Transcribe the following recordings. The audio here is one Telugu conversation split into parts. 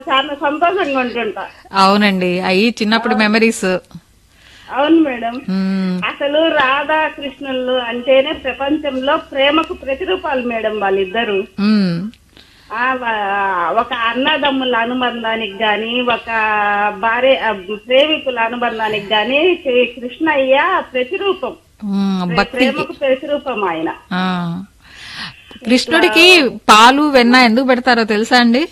చాలా సంతోషంగా ఉంటుంటా అవునండి అవి చిన్నప్పుడు మెమరీస్ అవును మేడం అసలు రాధా కృష్ణులు అంటేనే ప్రపంచంలో ప్రేమకు ప్రతిరూపాలు మేడం వాళ్ళిద్దరు ఆ, వా- ఒక అన్నదమ్ముల అనుబంధానికి గాని ఒక భార్య ఆ, ప్రేమికుల అనుబంధానికి గాని శ్రీ కృష్ణయ్య ప్రతిరూపం భక్తికి ప్రేమకు ప్రతిరూపం ఆయన ఆ. కృష్ణుడికి పాలు వెన్న ఎందుకు పెడతారో తెలుసా అండి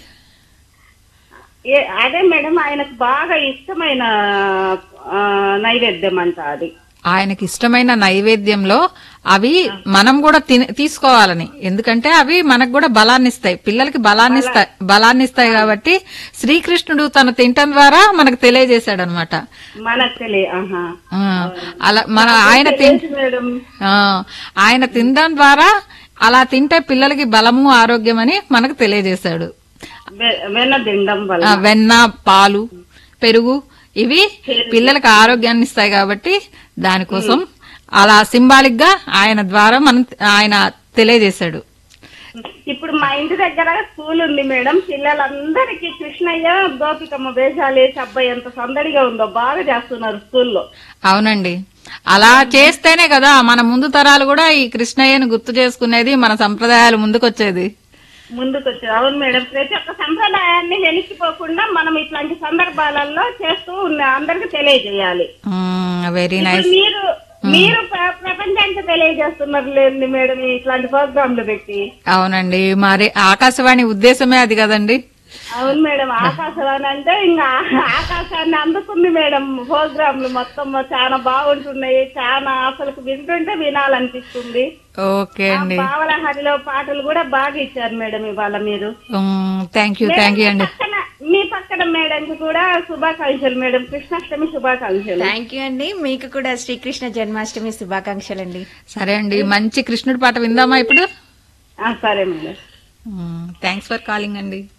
ఏ అదే మేడం ఆయనకు బాగా ఇష్టమైన ఆ, నైవేద్యం అంట అది ఆయనకి ఇష్టమైన నైవేద్యంలో అవి మనం కూడా తిన- తీసుకోవాలని ఎందుకంటే అవి మనకు కూడా బలాన్ని ఇస్తాయి పిల్లలకి బలాన్ని ఇస్తాయి బలాన్ని ఇస్తాయి కాబట్టి శ్రీకృష్ణుడు తను తినటం ద్వారా మనకు తెలియజేశాడు అనమాట మనకు తెలియ ఆహా అలా మన ఆయన తిన్ తెలుసు మేడం ఆ, ఆయన తినడం ద్వారా అలా తింటే పిల్లలకి బలము ఆరోగ్యం అని మనకు తెలియజేశాడు వె- వెన్న తినడం వల్ల ఆ, వెన్న పాలు పెరుగు ఇవి పిల్లలకు ఆరోగ్యాన్ని ఇస్తాయి కాబట్టి దానికోసం అలా సింబాలిక్ గా ఆయన ద్వారా మనం ఆయన తెలియజేశాడు ఇప్పుడు మా ఇంటి దగ్గర స్కూల్ ఉంది మేడం పిల్లలందరికీ కృష్ణయ్య గోపికమ్మ వేషాలు వేసి అబ్బాయి ఎంత సందడిగా ఉందో బాగా చేస్తున్నారు స్కూల్లో అవునండి అలా చేస్తేనే కదా మన ముందు తరాలు కూడా ఈ కృష్ణయ్యను గుర్తు చేసుకునేది మన సంప్రదాయాలు ముందుకొచ్చేది ముందుకు వచ్చారు అవును మేడం ప్రతి ఒక్క సంప్రదాయాన్ని వెనక్కిపోకుండా మనం ఇట్లాంటి సందర్భాలలో చేస్తూ ఉన్న అందరికి తెలియజేయాలి వెరీ ఇప్పుడు నైస్ మీరు మీరు ప్ర- ప్రపంచానికి తెలియజేస్తున్నారు లేండి మేడం ఇట్లాంటి ప్రోగ్రాంలు పెట్టి అవునండి మరి ఆకాశవాణి ఉద్దేశమే అది కదండి అవును మేడం ఆకాశవాణి అంటే ఇంకా ఆకాశాన్ని అందుకుంది మేడం ప్రోగ్రాంలు మొత్తం చాలా బాగుంటున్నాయి చాలా అసలు వింటుంటే వినాలనిపిస్తుంది ఓకే అండి పావల హరిలో పాటలు కూడా బాగా ఇచ్చారు మేడం ఇవాళ మీరు థ్యాంక్ యూ థ్యాంక్ యూ అండి పక్కన మీ పక్కన మేడం కూడా శుభాకాంక్షలు మేడం కృష్ణాష్టమి శుభాకాంక్షలు థ్యాంక్ యూ అండి మీకు కూడా శ్రీకృష్ణ జన్మాష్టమి శుభాకాంక్షలు అండి సరే అండి మంచి కృష్ణుడి పాట విందామా ఇప్పుడు ఆ, సరే మేడం థ్యాంక్స్ ఫర్ కాలింగ్ అండి